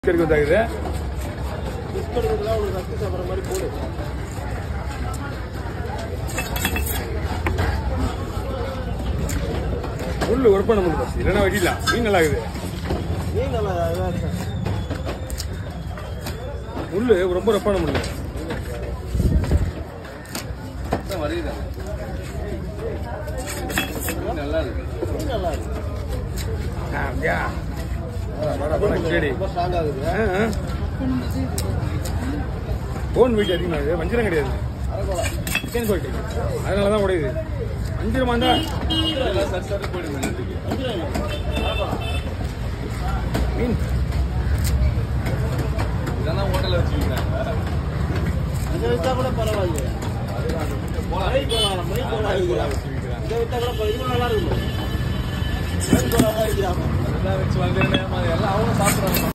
கறிக்கு வந்தாக்குது பிஸ்கட் உனக்கு ரத்து சாப்பிட்ற மாதிரி போடு முள்ளு உடப்பான முள்ளு பஸ் இல்லைன்னா வெட்டிடலாம் மீன் நல்லா இருக்குது மீன் நல்லா இதாக இருக்கு முள்ளு ரொம்ப ரப்பான முள்ளு நல்லா இருக்கு மீன் நல்லா இருக்கு ஆ, அப்படியா வர, வர, சரி ரொம்ப ஸ்ட்ராங் ஆகுது போன் வெயிட் அதிகமாகுது வஞ்சிரம் கிடையாது சிக்கன் குவாலிட்டி அதனால தான் உடையுது வஞ்சிரமா இருந்தா சரி சரி போயிடுங்க மீன் இதெல்லாம் ஹோட்டல்ல வச்சுக்கிறாங்க இதை வித்தா கூட பரவாயில்ல மணி போலாம் மணி போலாம் இதை வித்தா கூட பரவாயில்ல. இது நல்லா இருக்கும் மணி போலாம் இருக்கிறாங்க அதெல்லாம் வச்சு வந்து எல்லாம் அவங்க சாப்பிடுறாங்க